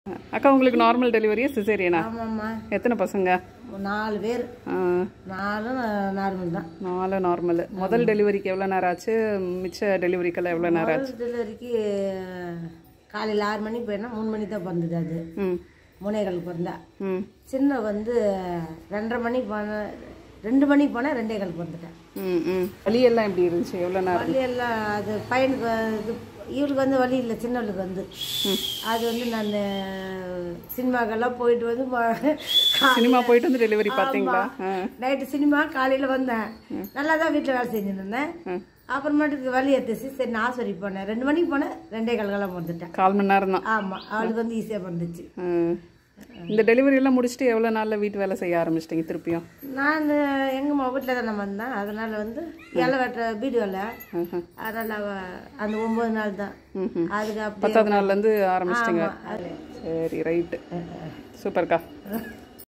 அக்கா உங்களுக்கு நார்மல் டெலிவரியா சிசேரியனா ஆமாம்மா எத்தனை பசங்க ஒரு நாலு பேர் ஆ, நாலும் நார்மல் தான் நாலு நார்மல் முதல் டெலிவரிக்கு எவ்வளோ நேரம் ஆச்சு மிச்ச டெலிவரிக்கெல்லாம் எவ்வளோ நேரம் ஆச்சு முதல் டெலிவரிக்கு காலையில் ஆறு மணிக்கு போயினா மூணு மணி தான் பிறந்தது அது ம் மூணேகால் பிறந்தா ம் சின்ன வந்து ரெண்டரை மணிக்கு போன ரெண்டு மணிக்கு போனால் ரெண்டே கால் பிறந்துட்டேன் ம் ம் வலியெல்லாம் எப்படி இருந்துச்சு எவ்வளோ நேரம் வலி எல்லாம் அது பையனுக்கு வ- இது இவளுக்கு வந்து வலி இல்லை சின்னவளுக்கு வந்து அது வந்து நான் சினிமாக்கெல்லாம் போயிட்டு வந்து சினிமா போயிட்டு வந்து டெலிவரி பார்த்தீங்களா ஆ நைட்டு சினிமா காலையில் வந்தேன் நல்லா தான் வீட்டில் வேலை செஞ்சுட்டு இருந்தேன் அப்புறமேட்டுக்கு வலி எடுத்துச்சு சரி நான் ஆஸ்பத்திரி போனேன் ரெண்டு மணிக்கு போனேன் ரெண்டே காலங்கெல்லாம் வந்துட்டேன் கால் மணி நேரம் தான் ஆமாம் அவளுக்கு வந்து ஈஸியாக வந்துச்சு இந்த டெலிவரி எல்லாம் முடிச்சுட்டு எவ்வளோ நாளில் வீட்டு வேலை செய்ய ஆரம்பிச்சிட்டிங்க திருப்பியும் நான் எங்கள் வீட்டில் தானே வந்தேன் அதனால் வந்து இலை வெட்டுற வீடு வேலை அதனால் அவ அந்த ஒம்பது நாள் தான் அதுக்கு அப்படியே பத்தாவது நாள்லேருந்து ஆரம்பிச்சிட்டிங்க அது சரி ரைட்டு சூப்பர்க்கா